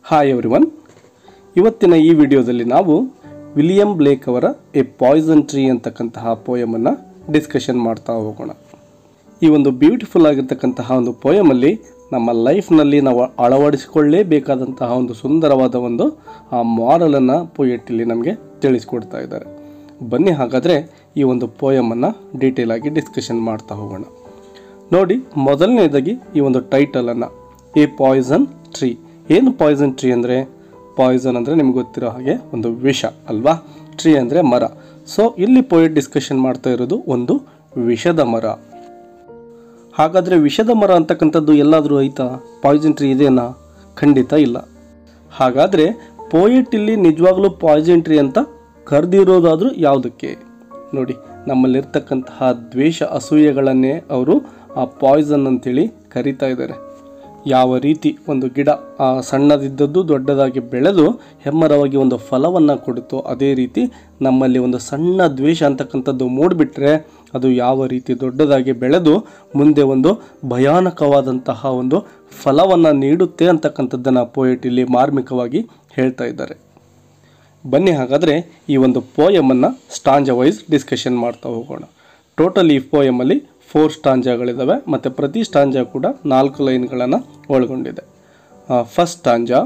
Hi everyone ಇವತ್ತಿನ ಈ ವಿಡಿಯೋದಲ್ಲಿ ನಾವು ವಿಲಿಯಂ ಬ್ಲೇಕ್ ಅವರ ಎ ಪಾಯ್ಸನ್ ಟ್ರೀ ಅಂತಕ್ಕಂತಹ ಪೋಯಮನ್ನು ಡಿಸ್ಕಷನ್ ಮಾಡ್ತಾ ಹೋಗೋಣ ಈ ಒಂದು ಬ್ಯೂಟಿಫುಲ್ ಆಗಿರ್ತಕ್ಕಂತಹ ಒಂದು ಪೋಯಮಲ್ಲಿ ನಮ್ಮ ಲೈಫ್ನಲ್ಲಿ ನಾವು ಅಳವಡಿಸಿಕೊಳ್ಳೇಬೇಕಾದಂತಹ ಒಂದು ಸುಂದರವಾದ ಒಂದು ಆ ಮಾರಲನ್ನು ಪೊಯೆಟ್ ಇಲ್ಲಿ ನಮಗೆ ತಿಳಿಸ್ಕೊಡ್ತಾ ಇದ್ದಾರೆ ಬನ್ನಿ ಹಾಗಾದರೆ ಈ ಒಂದು ಪೋಯಮನ್ನು ಡೀಟೇಲ್ ಆಗಿ ಡಿಸ್ಕಷನ್ ಮಾಡ್ತಾ ಹೋಗೋಣ ನೋಡಿ ಮೊದಲನೇದಾಗಿ ಈ ಒಂದು ಟೈಟಲನ್ನು ಎ ಪಾಯ್ಸನ್ ಟ್ರೀ ಏನು ಪಾಯ್ಸನ್ ಟ್ರೀ ಅಂದರೆ ಪಾಯ್ಸನ್ ಅಂದರೆ ನಿಮ್ಗೆ ಗೊತ್ತಿರೋ ಹಾಗೆ ಒಂದು ವಿಷ ಅಲ್ವಾ ಟ್ರೀ ಅಂದರೆ ಮರ ಸೊ ಇಲ್ಲಿ ಪೋಯೆಟ್ ಡಿಸ್ಕಷನ್ ಮಾಡ್ತಾ ಇರೋದು ಒಂದು ವಿಷದ ಮರ ಹಾಗಾದರೆ ವಿಷದ ಮರ ಅಂತಕ್ಕಂಥದ್ದು ಎಲ್ಲಾದರೂ ಐತಾ ಪಾಯ್ಸನ್ ಟ್ರೀ ಇದೆಯಾ ಖಂಡಿತ ಇಲ್ಲ ಹಾಗಾದರೆ ಪೋಯೆಟ್ ಇಲ್ಲಿ ನಿಜವಾಗ್ಲೂ ಪಾಯ್ಸನ್ ಟ್ರೀ ಅಂತ ಕರೆದಿರೋದಾದರೂ ಯಾವುದಕ್ಕೆ ನೋಡಿ ನಮ್ಮಲ್ಲಿರ್ತಕ್ಕಂತಹ ದ್ವೇಷ ಅಸೂಯೆಗಳನ್ನೇ ಅವರು ಆ ಪಾಯ್ಸನ್ ಅಂತೇಳಿ ಕರಿತಾ ಇದ್ದಾರೆ ಯಾವ ರೀತಿ ಒಂದು ಗಿಡ ಆ ಸಣ್ಣದಿದ್ದದ್ದು ದೊಡ್ಡದಾಗಿ ಬೆಳೆದು ಹೆಮ್ಮರವಾಗಿ ಒಂದು ಫಲವನ್ನು ಕೊಡುತ್ತೋ ಅದೇ ರೀತಿ ನಮ್ಮಲ್ಲಿ ಒಂದು ಸಣ್ಣ ದ್ವೇಷ ಅಂತಕ್ಕಂಥದ್ದು ಮೂಡಿಬಿಟ್ರೆ ಅದು ಯಾವ ರೀತಿ ದೊಡ್ಡದಾಗಿ ಬೆಳೆದು ಮುಂದೆ ಒಂದು ಭಯಾನಕವಾದಂತಹ ಒಂದು ಫಲವನ್ನು ನೀಡುತ್ತೆ ಅಂತಕ್ಕಂಥದ್ದನ್ನು ಪೋಯೆಟ್ ಇಲ್ಲಿ ಮಾರ್ಮಿಕವಾಗಿ ಹೇಳ್ತಾ ಇದ್ದಾರೆ ಬನ್ನಿ ಹಾಗಾದರೆ ಈ ಒಂದು ಪೋಯಮನ್ನು ಸ್ಟಾಂಜ ವೈಸ್ ಡಿಸ್ಕಷನ್ ಮಾಡ್ತಾ ಹೋಗೋಣ ಟೋಟಲ್ ಈ ಪೋಯಮಲ್ಲಿ ಫೋರ್ ಸ್ಟಾಂಜಾಗಳಿದ್ದಾವೆ ಮತ್ತು ಪ್ರತಿ ಸ್ಟಾಂಜಾ ಕೂಡ ನಾಲ್ಕು ಲೈನ್ಗಳನ್ನು ಒಳಗೊಂಡಿದೆ first stanza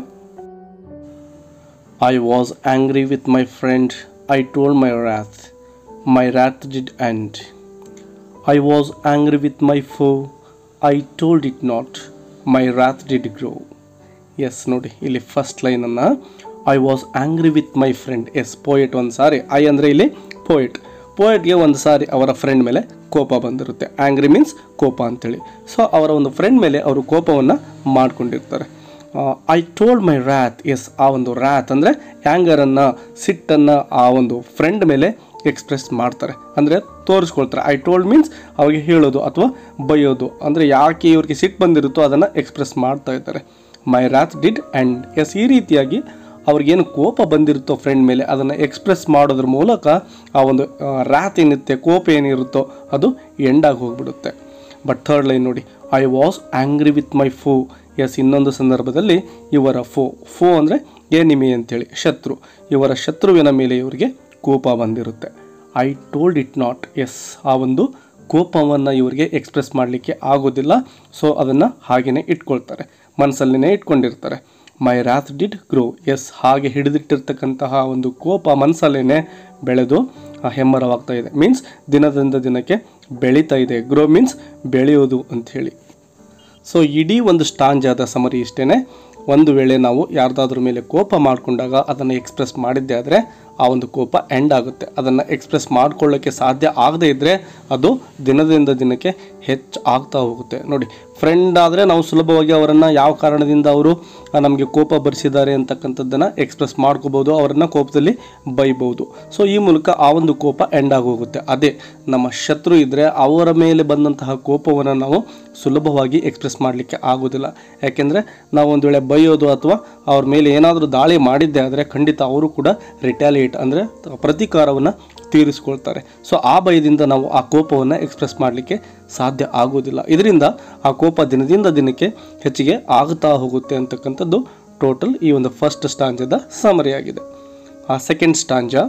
I was angry with my friend I told my wrath my wrath did end I was angry with my foe I told it not my wrath did grow yes ನೋಡಿ ಇಲ್ಲಿ first ಲೈನನ್ನು I was angry with my friend yes poet ಒಂದು ಸಾರಿ I ಅಂದರೆ ಇಲ್ಲಿ poet ಪೋಯೆಟ್ಗೆ ಒಂದು ಸಾರಿ ಅವರ friend ಮೇಲೆ ಕೋಪ ಬಂದಿರುತ್ತೆ ಆಂಗ್ರಿ ಮೀನ್ಸ್ ಕೋಪ ಅಂತೇಳಿ ಸೊ ಅವರ ಒಂದು ಫ್ರೆಂಡ್ ಮೇಲೆ ಅವರು ಕೋಪವನ್ನು ಮಾಡ್ಕೊಂಡಿರ್ತಾರೆ I told my wrath yes ಆ ಒಂದು ರ್ಯಾತ್ ಅಂದರೆ ಆ್ಯಂಗರನ್ನು ಸಿಟ್ಟನ್ನು ಆ ಒಂದು ಫ್ರೆಂಡ್ ಮೇಲೆ ಎಕ್ಸ್ಪ್ರೆಸ್ ಮಾಡ್ತಾರೆ ಅಂದರೆ ತೋರಿಸ್ಕೊಳ್ತಾರೆ ಐ ಟೋಲ್ಡ್ ಮೀನ್ಸ್ ಅವಾಗ ಹೇಳೋದು ಅಥವಾ ಬೈಯೋದು ಅಂದರೆ ಯಾಕೆ ಇವ್ರಿಗೆ ಸಿಟ್ಟು ಬಂದಿರುತ್ತೋ ಅದನ್ನು ಎಕ್ಸ್ಪ್ರೆಸ್ ಮಾಡ್ತಾ ಇದ್ದಾರೆ my wrath did end yes ಈ ರೀತಿಯಾಗಿ ಅವ್ರಿಗೇನು ಕೋಪ ಬಂದಿರುತ್ತೋ ಫ್ರೆಂಡ್ ಮೇಲೆ ಅದನ್ನು ಎಕ್ಸ್ಪ್ರೆಸ್ ಮಾಡೋದ್ರ ಮೂಲಕ ಆ ಒಂದು ರ್ಯಾತ್ ಏನಿರುತ್ತೆ ಕೋಪ ಏನಿರುತ್ತೋ ಅದು ಎಂಡಾಗಿ ಹೋಗ್ಬಿಡುತ್ತೆ ಬಟ್ ಥರ್ಡ್ ಲೈನ್ ನೋಡಿ I was angry with my foe yes ಇನ್ನೊಂದು ಸಂದರ್ಭದಲ್ಲಿ ಇವರ ಫೋ ಫೋ ಅಂದರೆ ಎನಿಮಿ ಅಂತೇಳಿ ಶತ್ರು ಇವರ ಶತ್ರುವಿನ ಮೇಲೆ ಇವರಿಗೆ ಕೋಪ ಬಂದಿರುತ್ತೆ I told it not yes ಆ ಒಂದು ಕೋಪವನ್ನು ಇವರಿಗೆ ಎಕ್ಸ್ಪ್ರೆಸ್ ಮಾಡಲಿಕ್ಕೆ ಆಗೋದಿಲ್ಲ ಸೊ ಅದನ್ನು ಹಾಗೆಯೇ ಇಟ್ಕೊಳ್ತಾರೆ ಮನಸ್ಸಲ್ಲಿನೇ ಇಟ್ಕೊಂಡಿರ್ತಾರೆ my wrath did grow yes ಹಾಗೆ ಹಿಡಿದಿಟ್ಟಿರ್ತಕ್ಕಂತಹ ಒಂದು ಕೋಪ ಮನಸ್ಸಲ್ಲೇ ಬೆಳೆದು ಹೆಮ್ಮರವಾಗ್ತಾ ಇದೆ ಮೀನ್ಸ್ ದಿನದಿಂದ ದಿನಕ್ಕೆ ಬೆಳೀತಾ ಇದೆ ಗ್ರೋ ಮೀನ್ಸ್ ಬೆಳೆಯೋದು ಅಂಥೇಳಿ ಸೊ ಇಡೀ ಒಂದು ಸ್ಟಾಂಜಾದ ಸಮರಿ ಇಷ್ಟೇ ಒಂದು ವೇಳೆ ನಾವು ಯಾರ್ದಾದ್ರ ಮೇಲೆ ಕೋಪ ಮಾಡಿಕೊಂಡಾಗ ಅದನ್ನು ಎಕ್ಸ್ಪ್ರೆಸ್ ಮಾಡಿದ್ದೆ ಆದರೆ ಆ ಒಂದು ಕೋಪ ಎಂಡ್ ಆಗುತ್ತೆ ಅದನ್ನು ಎಕ್ಸ್ಪ್ರೆಸ್ ಮಾಡ್ಕೊಳ್ಳೋಕ್ಕೆ ಸಾಧ್ಯ ಆಗದೇ ಇದ್ದರೆ ಅದು ದಿನದಿಂದ ದಿನಕ್ಕೆ ಹೆಚ್ಚು ಆಗ್ತಾ ಹೋಗುತ್ತೆ ನೋಡಿ ಫ್ರೆಂಡ್ ಆದರೆ ನಾವು ಸುಲಭವಾಗಿ ಅವರನ್ನು ಯಾವ ಕಾರಣದಿಂದ ಅವರು ನಮಗೆ ಕೋಪ ಬರಿಸಿದ್ದಾರೆ ಅಂತಕ್ಕಂಥದ್ದನ್ನು ಎಕ್ಸ್ಪ್ರೆಸ್ ಮಾಡ್ಕೋಬೋದು ಅವರನ್ನು ಕೋಪದಲ್ಲಿ ಬೈಬೋದು ಸೊ ಈ ಮೂಲಕ ಆ ಒಂದು ಕೋಪ ಎಂಡ್ ಆಗೋಗುತ್ತೆ ಅದೇ ನಮ್ಮ ಶತ್ರು ಇದ್ದರೆ ಅವರ ಮೇಲೆ ಬಂದಂತಹ ಕೋಪವನ್ನು ನಾವು ಸುಲಭವಾಗಿ ಎಕ್ಸ್ಪ್ರೆಸ್ ಮಾಡಲಿಕ್ಕೆ ಆಗೋದಿಲ್ಲ ಯಾಕೆಂದರೆ ನಾವು ಒಂದು ವೇಳೆ ಬೈಯೋದು ಅಥವಾ ಅವ್ರ ಮೇಲೆ ಏನಾದರೂ ದಾಳಿ ಮಾಡಿದ್ದೆ ಆದರೆ ಖಂಡಿತ ಅವರು ಕೂಡ ರಿಟ್ಯಾಲಿಯೇಟ್ ಅಂದರೆ ಪ್ರತೀಕಾರವನ್ನು ತೀರಿಸ್ಕೊಳ್ತಾರೆ ಸೊ ಆ ಭಯದಿಂದ ನಾವು ಆ ಕೋಪವನ್ನು ಎಕ್ಸ್ಪ್ರೆಸ್ ಮಾಡಲಿಕ್ಕೆ ಸಾಧ್ಯ ಆಗೋದಿಲ್ಲ ಇದರಿಂದ ಆ ಕೋಪ ದಿನದಿಂದ ದಿನಕ್ಕೆ ಹೆಚ್ಚಿಗೆ ಆಗ್ತಾ ಹೋಗುತ್ತೆ ಅಂತಕ್ಕಂಥದ್ದು ಟೋಟಲ್ ಈ ಒಂದು ಫಸ್ಟ್ ಸ್ಟಾಂಜದ ಸಮರಿಯಾಗಿದೆ ಆ second stanza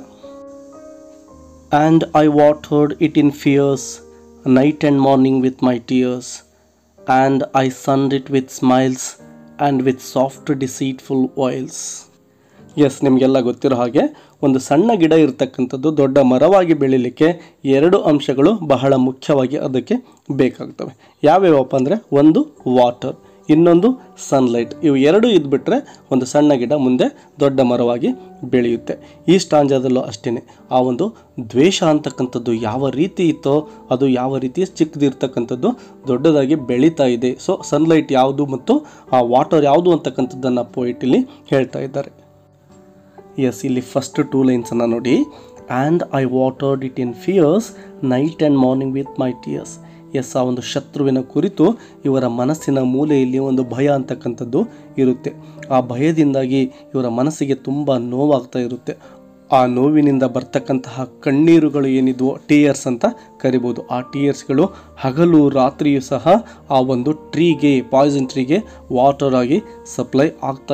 and I watered it in fears night and morning with my tears and I sunned it with smiles and with soft deceitful wiles yes ನಿಮಗೆಲ್ಲ ಗೊತ್ತಿರೋ ಹಾಗೆ ಒಂದು ಸಣ್ಣ ಗಿಡ ಇರತಕ್ಕಂಥದ್ದು ದೊಡ್ಡ ಮರವಾಗಿ ಬೆಳೀಲಿಕ್ಕೆ ಎರಡು ಅಂಶಗಳು ಬಹಳ ಮುಖ್ಯವಾಗಿ ಅದಕ್ಕೆ ಬೇಕಾಗ್ತವೆ ಯಾವ್ಯಾವಪ್ಪ ಅಂದರೆ ಒಂದು ವಾಟರ್ ಇನ್ನೊಂದು ಸನ್ಲೈಟ್ ಇವು ಎರಡು ಇದ್ಬಿಟ್ರೆ ಒಂದು ಸಣ್ಣ ಗಿಡ ಮುಂದೆ ದೊಡ್ಡ ಮರವಾಗಿ ಬೆಳೆಯುತ್ತೆ ಈ ಸ್ಟಾಂಜಾದಲ್ಲೂ ಅಷ್ಟೇ ಆ ಒಂದು ದ್ವೇಷ ಅಂತಕ್ಕಂಥದ್ದು ಯಾವ ರೀತಿ ಇತ್ತೋ ಅದು ಯಾವ ರೀತಿ ಚಿಕ್ಕದಿರ್ತಕ್ಕಂಥದ್ದು ದೊಡ್ಡದಾಗಿ ಬೆಳೀತಾ ಇದೆ ಸೊ ಸನ್ಲೈಟ್ ಯಾವುದು ಮತ್ತು ಆ ವಾಟರ್ ಯಾವುದು ಅಂತಕ್ಕಂಥದ್ದನ್ನು ಪೋಯಿಟ್ ಇಲ್ಲಿ ಹೇಳ್ತಾ ಇದ್ದಾರೆ ಎಸ್ ಇಲ್ಲಿ ಫಸ್ಟ್ ಟೂ ಲೈನ್ಸನ್ನು ನೋಡಿ and I watered it in fears night and morning with my tears yes ಆ ಒಂದು ಶತ್ರುವಿನ ಕುರಿತು ಇವರ ಮನಸ್ಸಿನ ಮೂಲೆಯಲ್ಲಿ ಒಂದು ಭಯ ಅಂತಕ್ಕಂಥದ್ದು ಇರುತ್ತೆ ಆ ಭಯದಿಂದಾಗಿ ಇವರ ಮನಸ್ಸಿಗೆ ತುಂಬ ನೋವಾಗ್ತಾ ಇರುತ್ತೆ ಆ ನೋವಿನಿಂದ ಬರ್ತಕ್ಕಂತಹ ಕಣ್ಣೀರುಗಳು ಏನಿದ್ವೋ ಟೀಯರ್ಸ್ ಅಂತ ಕರಿಬೋದು ಆ ಟೀಯರ್ಸ್ಗಳು ಹಗಲು ರಾತ್ರಿಯೂ ಸಹ ಆ ಒಂದು ಟ್ರೀಗೆ ಪಾಯ್ಸನ್ ಟ್ರೀಗೆ ವಾಟರ್ ಆಗಿ ಸಪ್ಲೈ ಆಗ್ತಾ ಇದ್ವು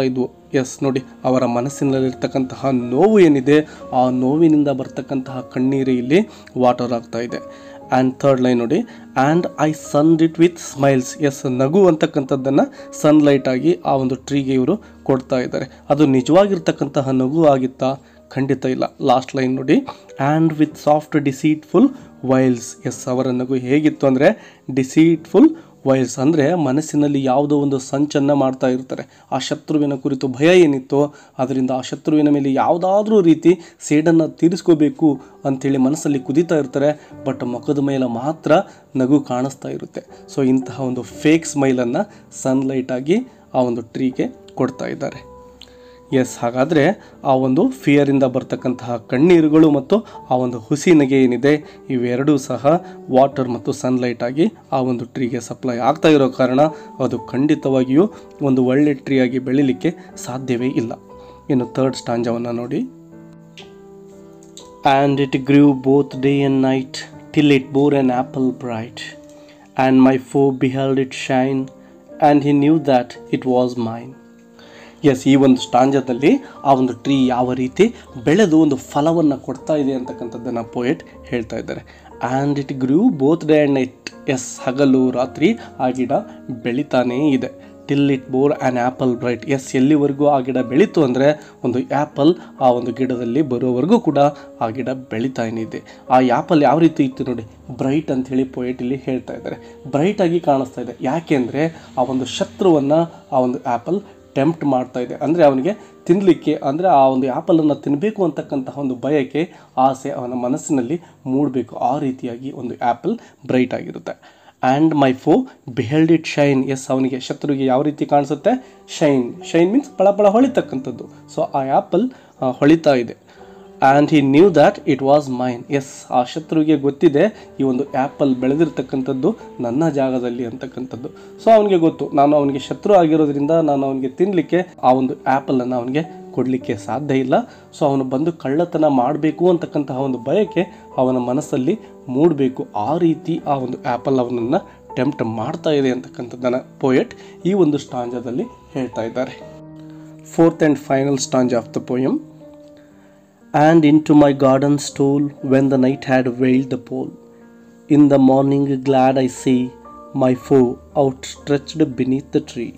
ಎಸ್ ನೋಡಿ ಅವರ ಮನಸ್ಸಿನಲ್ಲಿರ್ತಕ್ಕಂತಹ ನೋವು ಏನಿದೆ ಆ ನೋವಿನಿಂದ ಬರ್ತಕ್ಕಂತಹ ಕಣ್ಣೀರೇ ಇಲ್ಲಿ ವಾಟರ್ ಆಗ್ತಾ ಇದೆ ಆ್ಯಂಡ್ ಥರ್ಡ್ ಲೈನ್ ನೋಡಿ and I sun it with smiles yes ನಗು ಅಂತಕ್ಕಂಥದ್ದನ್ನು ಸನ್ಲೈಟ್ ಆಗಿ ಆ ಒಂದು ಟ್ರೀಗೆ ಇವರು ಕೊಡ್ತಾ ಇದ್ದಾರೆ ಅದು ನಿಜವಾಗಿರ್ತಕ್ಕಂತಹ ನಗು ಆಗಿತ್ತಾ ಖಂಡಿತ ಇಲ್ಲ ಲಾಸ್ಟ್ ಲೈನ್ ನೋಡಿ and with soft deceitful wiles yes ಅವರ ನಗು ಹೇಗಿತ್ತು ಅಂದರೆ ಡಿಸೀಟ್ಫುಲ್ ವೈಲ್ಸ್ ಅಂದರೆ ಮನಸ್ಸಿನಲ್ಲಿ ಯಾವುದೋ ಒಂದು ಸಂಚನ್ನು ಮಾಡ್ತಾ ಇರ್ತಾರೆ ಆ ಶತ್ರುವಿನ ಕುರಿತು ಭಯ ಏನಿತ್ತೋ ಅದರಿಂದ ಆ ಶತ್ರುವಿನ ಮೇಲೆ ಯಾವುದಾದ್ರೂ ರೀತಿ ಸೇಡನ್ನು ತೀರಿಸ್ಕೋಬೇಕು ಅಂಥೇಳಿ ಮನಸ್ಸಲ್ಲಿ ಕುದೀತಾ ಇರ್ತಾರೆ ಬಟ್ ಮುಖದ ಮೇಲೆ ಮಾತ್ರ ನಗು ಕಾಣಿಸ್ತಾ ಇರುತ್ತೆ ಸೊ ಇಂತಹ ಒಂದು ಫೇಕ್ ಸ್ಮೈಲನ್ನು ಸನ್ಲೈಟ್ ಆಗಿ ಆ ಒಂದು ಟ್ರೀಗೆ ಕೊಡ್ತಾ ಇದ್ದಾರೆ ಎಸ್ ಹಾಗಾದರೆ ಆ ಒಂದು ಫಿಯರಿಂದ ಬರ್ತಕ್ಕಂತಹ ಕಣ್ಣೀರುಗಳು ಮತ್ತು ಆ ಒಂದು ಹುಸಿ ನಗೆ ಏನಿದೆ ಇವೆರಡೂ ಸಹ ವಾಟರ್ ಮತ್ತು ಸನ್ಲೈಟ್ ಆಗಿ ಆ ಒಂದು ಟ್ರೀಗೆ ಸಪ್ಲೈ ಆಗ್ತಾ ಇರೋ ಕಾರಣ ಅದು ಖಂಡಿತವಾಗಿಯೂ ಒಂದು ಒಳ್ಳೆ ಟ್ರೀ ಆಗಿ ಬೆಳಿಲಿಕ್ಕೆ ಸಾಧ್ಯವೇ ಇಲ್ಲ ಇನ್ನು ಥರ್ಡ್ ಸ್ಟಾಂಜವನ್ನು ನೋಡಿ and it grew both day and night till it bore an apple bright and my foe beheld it shine and he knew that it was mine yes ಈ ಒಂದು ಸ್ಟಾಂಜದಲ್ಲಿ ಆ ಒಂದು ಟ್ರೀ ಯಾವ ರೀತಿ ಬೆಳೆದು ಒಂದು ಫಲವನ್ನು ಕೊಡ್ತಾ ಇದೆ ಅಂತಕ್ಕಂಥದ್ದನ್ನು ಪೋಯೆಟ್ ಹೇಳ್ತಾ ಇದ್ದಾರೆ and it grew both day and night yes ಹಗಲು ರಾತ್ರಿ ಆ ಗಿಡ ಬೆಳಿತಾನೇ ಇದೆ till it bore an apple bright yes ಎಲ್ಲಿವರೆಗೂ ಆ ಗಿಡ ಬೆಳೀತು ಅಂದರೆ ಒಂದು ಆ್ಯಪಲ್ ಆ ಒಂದು ಗಿಡದಲ್ಲಿ ಬರೋವರೆಗೂ ಕೂಡ ಆ ಗಿಡ ಬೆಳಿತಾನೇ ಇದೆ ಆ ಆ್ಯಪಲ್ ಯಾವ ರೀತಿ ಇತ್ತು ನೋಡಿ ಬ್ರೈಟ್ ಅಂತ ಹೇಳಿ ಪೊಯೆಟ್ ಇಲ್ಲಿ ಹೇಳ್ತಾ ಇದ್ದಾರೆ ಬ್ರೈಟ್ ಆಗಿ ಕಾಣಿಸ್ತಾ ಇದೆ ಯಾಕೆ ಅಂದರೆ ಆ ಒಂದು ಶತ್ರುವನ್ನು ಆ ಒಂದು ಆ್ಯಪಲ್ ಟೆಂಪ್ಟ್ ಮಾಡ್ತಾ ಇದೆ ಅಂದರೆ ಅವನಿಗೆ ತಿನ್ನಲಿಕ್ಕೆ ಅಂದರೆ ಆ ಒಂದು ಆ್ಯಪಲನ್ನು ತಿನ್ನಬೇಕು ಅಂತಕ್ಕಂತಹ ಒಂದು ಬಯಕೆ ಆಸೆ ಅವನ ಮನಸ್ಸಿನಲ್ಲಿ ಮೂಡಬೇಕು ಆ ರೀತಿಯಾಗಿ ಒಂದು ಆ್ಯಪಲ್ ಬ್ರೈಟ್ ಆಗಿರುತ್ತೆ and my foe beheld it shine yes ಅವನಿಗೆ ಶತ್ರುವಿಗೆ ಯಾವ ರೀತಿ ಕಾಣಿಸುತ್ತೆ ಶೈನ್ ಶೈನ್ ಮೀನ್ಸ್ ಪಳಪಳ ಹೊಳಿತಕ್ಕಂಥದ್ದು ಸೊ ಆ ಆ್ಯಪಲ್ ಹೊಳಿತಾ ಇದೆ and he knew that it was mine yes ಆ ಶತ್ರುವಿಗೆ ಗೊತ್ತಿದೆ ಈ ಒಂದು ಆ್ಯಪಲ್ ಬೆಳೆದಿರ್ತಕ್ಕಂಥದ್ದು ನನ್ನ ಜಾಗದಲ್ಲಿ ಅಂತಕ್ಕಂಥದ್ದು ಸೊ ಅವನಿಗೆ ಗೊತ್ತು ನಾನು ಅವನಿಗೆ ಶತ್ರು ಆಗಿರೋದ್ರಿಂದ ನಾನು ಅವನಿಗೆ ತಿನ್ನಲಿಕ್ಕೆ ಆ ಒಂದು ಆ್ಯಪಲನ್ನು ಅವನಿಗೆ ಕೊಡಲಿಕ್ಕೆ ಸಾಧ್ಯ ಇಲ್ಲ ಸೊ ಅವನು ಬಂದು ಕಳ್ಳತನ ಮಾಡಬೇಕು ಅಂತಕ್ಕಂತಹ ಒಂದು ಬಯಕೆ ಅವನ ಮನಸ್ಸಲ್ಲಿ ಮೂಡಬೇಕು ಆ ರೀತಿ ಆ ಒಂದು ಆ್ಯಪಲ್ ಅವನನ್ನು ಟೆಂಪ್ಟ್ ಮಾಡ್ತಾ ಇದೆ ಅಂತಕ್ಕಂಥದ್ದನ್ನು ಪೋಯೆಟ್ ಈ ಒಂದು ಸ್ಟಾಂಜದಲ್ಲಿ ಹೇಳ್ತಾ ಇದ್ದಾರೆ fourth and final stanza of the poem and into my garden stole when the night had veiled the pole. In the morning, glad I see my foe outstretched beneath the tree.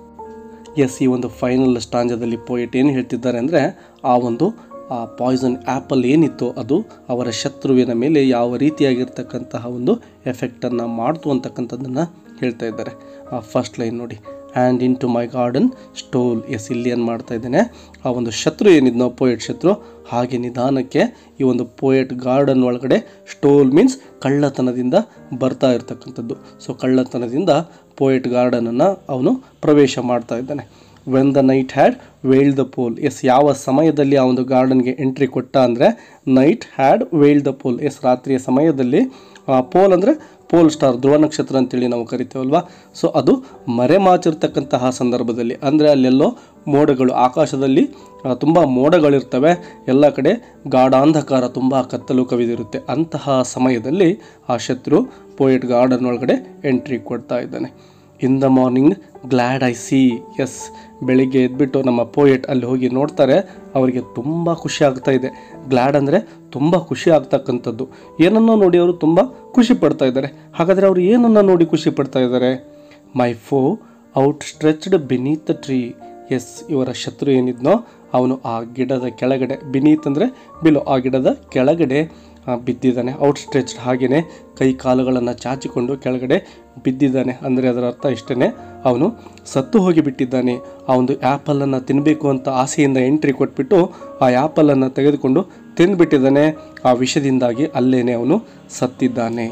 Yes ಈ ಒಂದು final ಸ್ಟಾಂಜದಲ್ಲಿ poet ಏನು ಹೇಳ್ತಿದ್ದಾರೆ ಅಂದರೆ ಆ ಒಂದು ಆ Poisson apple ಏನಿತ್ತು ಅದು ಅವರ ಶತ್ರುವಿನ ಮೇಲೆ ಯಾವ ರೀತಿಯಾಗಿರ್ತಕ್ಕಂತಹ ಒಂದು ಎಫೆಕ್ಟನ್ನು ಮಾಡ್ತು ಅಂತಕ್ಕಂಥದ್ದನ್ನು ಹೇಳ್ತಾ ಇದ್ದಾರೆ ಆ ಫಸ್ಟ್ ಲೈನ್ ನೋಡಿ and into my garden stole ಎಸ್ ಇಲ್ಲಿ ಏನು ಮಾಡ್ತಾ ಇದ್ದೇನೆ ಆ ಒಂದು ಶತ್ರು ಏನಿದ್ನೋ ಪೋಯೆಟ್ ಶತ್ರು ಹಾಗೆ ನಿಧಾನಕ್ಕೆ ಈ ಒಂದು ಪೋಯೆಟ್ ಗಾರ್ಡನ್ ಒಳಗಡೆ ಸ್ಟೋಲ್ ಮೀನ್ಸ್ ಕಳ್ಳತನದಿಂದ ಬರ್ತಾ ಇರ್ತಕ್ಕಂಥದ್ದು ಸೊ ಕಳ್ಳತನದಿಂದ ಪೋಯೆಟ್ ಗಾರ್ಡನನ್ನು ಅವನು ಪ್ರವೇಶ ಮಾಡ್ತಾ ಇದ್ದಾನೆ when the night had veiled the pole ಎಸ್ ಯಾವ ಸಮಯದಲ್ಲಿ ಆ ಒಂದು ಗಾರ್ಡನ್ಗೆ ಎಂಟ್ರಿ ಕೊಟ್ಟ ಅಂದರೆ night had veiled the pole ಎಸ್ ರಾತ್ರಿಯ ಸಮಯದಲ್ಲಿ ಪೋಲ್ ಅಂದರೆ ಪೋಲ್ ಸ್ಟಾರ್ ಧ್ರುವ ನಕ್ಷತ್ರ ಅಂತೇಳಿ ನಾವು ಕರಿತೇವಲ್ವಾ ಸೊ ಅದು ಮರೆಮಾಚಿರ್ತಕ್ಕಂತಹ ಸಂದರ್ಭದಲ್ಲಿ ಅಂದರೆ ಅಲ್ಲೆಲ್ಲೋ ಮೋಡಗಳು ಆಕಾಶದಲ್ಲಿ ತುಂಬ ಮೋಡಗಳಿರ್ತವೆ ಎಲ್ಲ ಕಡೆ ಗಾಢಾಂಧಕಾರ ತುಂಬ ಕತ್ತಲು ಕವಿದಿರುತ್ತೆ ಅಂತಹ ಸಮಯದಲ್ಲಿ ಆ ಶತ್ರು ಪೋಯೆಟ್ ಗಾರ್ಡನ್ ಒಳಗಡೆ ಎಂಟ್ರಿ ಕೊಡ್ತಾ ಇದ್ದಾನೆ in the morning glad I see ಎಸ್ ಬೆಳಿಗ್ಗೆ ಎದ್ಬಿಟ್ಟು ನಮ್ಮ ಪೋಯೆಟ್ ಅಲ್ಲಿ ಹೋಗಿ ನೋಡ್ತಾರೆ ಅವರಿಗೆ ತುಂಬ ಖುಷಿ ಆಗ್ತಾ ಇದೆ ಗ್ಲ್ಯಾಡ್ ಅಂದರೆ ತುಂಬ ಖುಷಿ ಆಗ್ತಕ್ಕಂಥದ್ದು ಏನನ್ನೋ ನೋಡಿ ಅವರು ತುಂಬ ಖುಷಿ ಪಡ್ತಾ ಇದ್ದಾರೆ ಹಾಗಾದರೆ ಅವರು ಏನನ್ನ ನೋಡಿ ಖುಷಿ ಪಡ್ತಾ ಇದ್ದಾರೆ my foe outstretched beneath the tree ಎಸ್ ಇವರ ಶತ್ರು ಏನಿದ್ನೋ ಅವನು ಆ ಗಿಡದ ಕೆಳಗಡೆ ಬಿನೀತ್ ಅಂದರೆ ಬಿಲೋ ಆ ಗಿಡದ ಕೆಳಗಡೆ ಆ, ಬಿದ್ದಿದ್ದಾನೆ ಔಟ್ ಸ್ಟ್ರೆಚ್ಡ್ ಹಾಗೆಯೇ ಕೈ ಕಾಲುಗಳನ್ನು ಚಾಚಿಕೊಂಡು ಕೆಳಗಡೆ ಬಿದ್ದಿದ್ದಾನೆ ಅಂದರೆ ಅದರ ಅರ್ಥ ಇಷ್ಟೇ ಅವನು ಸತ್ತು ಹೋಗಿ ಬಿಟ್ಟಿದ್ದಾನೆ ಆ ಒಂದು ಆ್ಯಪಲನ್ನು ತಿನ್ನಬೇಕು ಅಂತ ಆಸೆಯಿಂದ ಎಂಟ್ರಿ ಕೊಟ್ಬಿಟ್ಟು ಆ ಆ್ಯಪಲನ್ನು ತೆಗೆದುಕೊಂಡು ತಿಂದುಬಿಟ್ಟಿದ್ದಾನೆ ಆ ವಿಷದಿಂದಾಗಿ ಅಲ್ಲೇನೆ ಅವನು ಸತ್ತಿದ್ದಾನೆ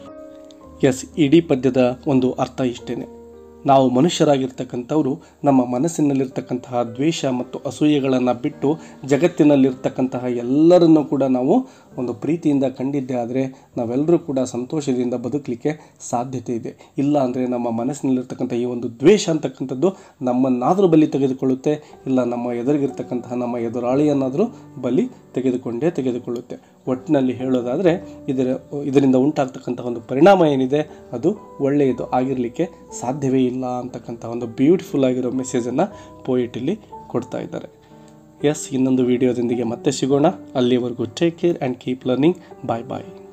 ಎಸ್ ಇಡೀ ಪದ್ಯದ ಒಂದು ಅರ್ಥ ಇಷ್ಟೇ ನಾವು ಮನುಷ್ಯರಾಗಿರ್ತಕ್ಕಂಥವರು ನಮ್ಮ ಮನಸ್ಸಿನಲ್ಲಿರ್ತಕ್ಕಂತಹ ದ್ವೇಷ ಮತ್ತು ಅಸೂಯೆಗಳನ್ನು ಬಿಟ್ಟು ಜಗತ್ತಿನಲ್ಲಿರ್ತಕ್ಕಂತಹ ಎಲ್ಲರನ್ನೂ ಕೂಡ ನಾವು ಒಂದು ಪ್ರೀತಿಯಿಂದ ಕಂಡಿದ್ದೆ ಆದರೆ ನಾವೆಲ್ಲರೂ ಕೂಡ ಸಂತೋಷದಿಂದ ಬದುಕಲಿಕ್ಕೆ ಸಾಧ್ಯತೆ ಇದೆ ಇಲ್ಲ ಅಂದರೆ ನಮ್ಮ ಮನಸ್ಸಿನಲ್ಲಿರ್ತಕ್ಕಂಥ ಈ ಒಂದು ದ್ವೇಷ ಅಂತಕ್ಕಂಥದ್ದು ನಮ್ಮನ್ನಾದರೂ ಬಲಿ ತೆಗೆದುಕೊಳ್ಳುತ್ತೆ ಇಲ್ಲ ನಮ್ಮ ಎದುರಿಗಿರ್ತಕ್ಕಂತಹ ನಮ್ಮ ಎದುರಾಳಿಯನ್ನಾದರೂ ಬಲಿ ತೆಗೆದುಕೊಂಡೇ ತೆಗೆದುಕೊಳ್ಳುತ್ತೆ ಒಟ್ಟಿನಲ್ಲಿ ಹೇಳೋದಾದರೆ ಇದರ ಇದರಿಂದ ಉಂಟಾಗ್ತಕ್ಕಂಥ ಒಂದು ಪರಿಣಾಮ ಏನಿದೆ ಅದು ಒಳ್ಳೆಯದು ಆಗಿರಲಿಕ್ಕೆ ಸಾಧ್ಯವೇ ಇಲ್ಲ ಅಂತಕ್ಕಂಥ ಒಂದು ಬ್ಯೂಟಿಫುಲ್ ಆಗಿರೋ ಮೆಸೇಜನ್ನು ಪೋಯಿಟಲ್ಲಿ ಕೊಡ್ತಾ ಇದ್ದಾರೆ ಎಸ್ ಇನ್ನೊಂದು ವಿಡಿಯೋದೊಂದಿಗೆ ಮತ್ತೆ ಸಿಗೋಣ ಅಲ್ಲಿವರೆಗೂ take care and keep learning bye bye